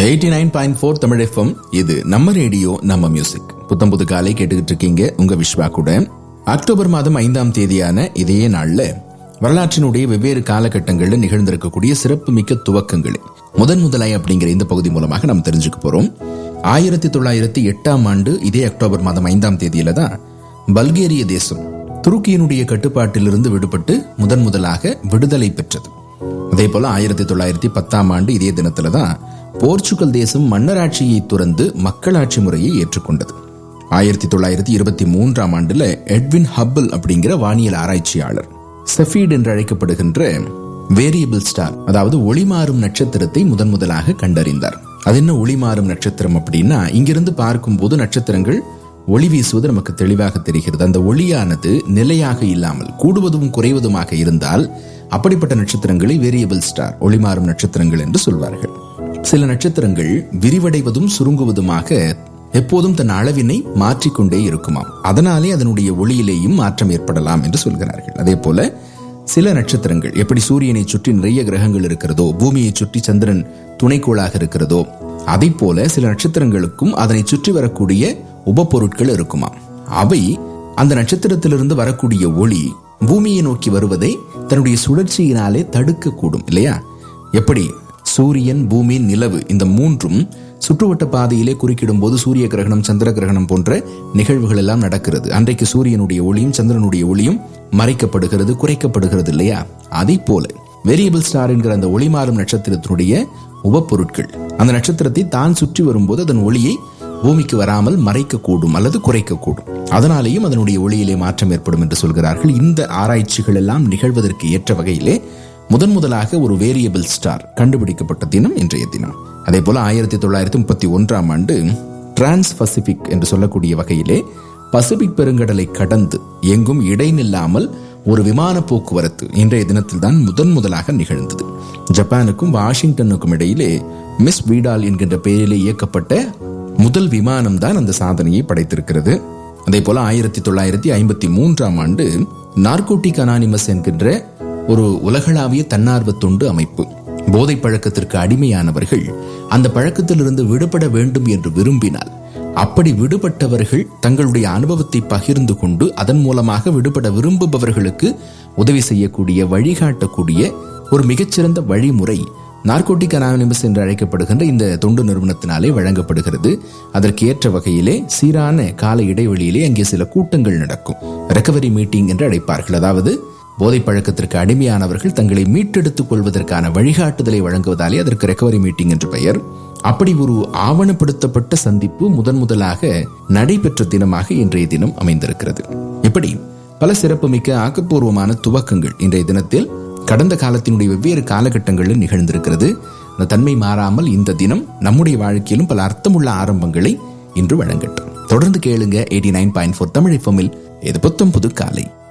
eighty nine point four Tamil FM இது நம்ம radio நம்ம மியூசிக் புத்தம் புது காலை கேட்டுக்கிட்டு இருக்கீங்க உங்க விஸ்வா கூட அக்டோபர் மாதம் ஐந்தாம் தேதியான இதே நாள்ல வரலாற்றினுடைய வெவ்வேறு காலகட்டங்களில் நிகழ்ந்திருக்கக்கூடிய சிறப்பு மிக்க துவக்கங்களை முதன் முதலாய் அப்படிங்கிற இந்த பகுதி மூலமாக நாம் தெரிஞ்சுக்க போறோம் ஆயிரத்தி தொள்ளாயிரத்தி எட்டாம் ஆண்டு இதே அக்டோபர் மாதம் ஐந்தாம் தேதியில தான் பல்கேரிய தேசம் துருக்கியினுடைய கட்டுப்பாட்டிலிருந்து விடுபட்டு முதன் முதலாக விடுதலை பெற்றது அதே போல ஆயிரத்தி தொள்ளாயிரத்தி பத்தாம் ஆண்டு இதே தினத்துல தான் போர்ச்சுகல் தேசம் மன்னராட்சியை துறந்து மக்களாட்சி முறையை ஏற்றுக்கொண்டது ஆயிரத்தி தொள்ளாயிரத்தி இருபத்தி மூன்றாம் ஆண்டுல எட்வின் ஹப்பிள் அப்படிங்கிற வானியல் ஆராய்ச்சியாளர் செஃபீட் என்று அழைக்கப்படுகின்ற வேரியபிள் ஸ்டார் அதாவது ஒளிமாறும் நட்சத்திரத்தை முதன் முதலாக கண்டறிந்தார் அது என்ன ஒளிமாறும் நட்சத்திரம் அப்படின்னா இங்கிருந்து பார்க்கும்போது நட்சத்திரங்கள் ஒளி வீசுவது நமக்கு தெளிவாக தெரிகிறது அந்த ஒளியானது நிலையாக இல்லாமல் கூடுவதும் குறைவதுமாக இருந்தால் அப்படிப்பட்ட நட்சத்திரங்களை வேரியபிள் ஸ்டார் ஒளிமாறும் நட்சத்திரங்கள் என்று சொல்வார்கள் சில நட்சத்திரங்கள் விரிவடைவதும் சுருங்குவதுமாக எப்போதும் தன் அளவினை மாற்றிக்கொண்டே இருக்குமாம் அதனாலே அதனுடைய ஒளியிலேயும் மாற்றம் ஏற்படலாம் என்று சொல்கிறார்கள் அதே போல சில நட்சத்திரங்கள் எப்படி சூரியனை சுற்றி நிறைய கிரகங்கள் இருக்கிறதோ பூமியை சுற்றி சந்திரன் துணைக்கோளாக இருக்கிறதோ அதை போல சில நட்சத்திரங்களுக்கும் அதனை சுற்றி வரக்கூடிய உபப்பொருட்கள் இருக்குமாம் அவை அந்த நட்சத்திரத்திலிருந்து வரக்கூடிய ஒளி பூமியை நோக்கி வருவதை தன்னுடைய சுழற்சியினாலே தடுக்கக்கூடும் இல்லையா எப்படி சூரியன் பூமி நிலவு இந்த மூன்றும் சுற்றுவட்ட பாதையிலே குறுக்கிடும் போது சூரிய கிரகணம் சந்திர கிரகணம் போன்ற நிகழ்வுகள் எல்லாம் நடக்கிறது அன்றைக்கு சூரியனுடைய ஒளியும் சந்திரனுடைய ஒளியும் மறைக்கப்படுகிறது குறைக்கப்படுகிறது இல்லையா அதை போல வேரியபிள் ஸ்டார் என்கிற அந்த ஒளி மாறும் நட்சத்திரத்தினுடைய உபப்பொருட்கள் அந்த நட்சத்திரத்தை தான் சுற்றி வரும்போது அதன் ஒளியை பூமிக்கு வராமல் மறைக்கக்கூடும் அல்லது குறைக்கக்கூடும் அதனாலேயும் அதனுடைய ஒளியிலே மாற்றம் ஏற்படும் என்று சொல்கிறார்கள் இந்த ஆராய்ச்சிகள் எல்லாம் நிகழ்வதற்கு ஏற்ற வகையிலே முதன் முதலாக ஒரு வேரியபிள் ஸ்டார் கண்டுபிடிக்கப்பட்ட தினம் இன்றைய தினம் அதே போல ஆயிரத்தி தொள்ளாயிரத்தி முப்பத்தி ஒன்றாம் ஆண்டு டிரான்ஸ் பசிபிக் என்று சொல்லக்கூடிய வகையிலே பசிபிக் பெருங்கடலை கடந்து எங்கும் இடைநில்லாமல் ஒரு விமான போக்குவரத்து இன்றைய தினத்தில் தான் முதன் முதலாக நிகழ்ந்தது ஜப்பானுக்கும் வாஷிங்டனுக்கும் இடையிலே மிஸ் வீடால் என்கின்ற பெயரிலே இயக்கப்பட்ட முதல் விமானம் தான் அந்த சாதனையை படைத்திருக்கிறது அதே போல ஆயிரத்தி தொள்ளாயிரத்தி ஐம்பத்தி மூன்றாம் ஆண்டு நார்கோட்டிக் அனானிமஸ் என்கின்ற ஒரு உலகளாவிய தன்னார்வ தொண்டு அமைப்பு போதை பழக்கத்திற்கு அடிமையானவர்கள் அந்த பழக்கத்திலிருந்து விடுபட வேண்டும் என்று விரும்பினால் அப்படி விடுபட்டவர்கள் தங்களுடைய அனுபவத்தை பகிர்ந்து கொண்டு அதன் மூலமாக விடுபட விரும்புபவர்களுக்கு உதவி செய்யக்கூடிய வழிகாட்டக்கூடிய ஒரு மிகச்சிறந்த வழிமுறை நார்கோட்டிக் அனானிமஸ் என்று அழைக்கப்படுகின்ற இந்த தொண்டு நிறுவனத்தினாலே வழங்கப்படுகிறது அதற்கு ஏற்ற வகையிலே சீரான கால இடைவெளியிலே அங்கே சில கூட்டங்கள் நடக்கும் ரெக்கவரி மீட்டிங் என்று அழைப்பார்கள் அதாவது போதை பழக்கத்திற்கு அடிமையானவர்கள் தங்களை மீட்டெடுத்துக் கொள்வதற்கான வழிகாட்டுதலை வழங்குவதாலே அதற்கு ரெக்கவரி மீட்டிங் என்று பெயர் அப்படி ஒரு ஆவணப்படுத்தப்பட்ட சந்திப்பு முதன் முதலாக நடைபெற்ற தினமாக இன்றைய தினம் அமைந்திருக்கிறது இப்படி பல சிறப்புமிக்க ஆக்கப்பூர்வமான துவக்கங்கள் இன்றைய தினத்தில் கடந்த காலத்தினுடைய வெவ்வேறு காலகட்டங்களில் நிகழ்ந்திருக்கிறது அந்த தன்மை மாறாமல் இந்த தினம் நம்முடைய வாழ்க்கையிலும் பல அர்த்தமுள்ள ஆரம்பங்களை இன்று வழங்கட்டும் தொடர்ந்து கேளுங்க eighty nine point four Tamil எஃப்எம்மில் இது புத்தம் புது காலை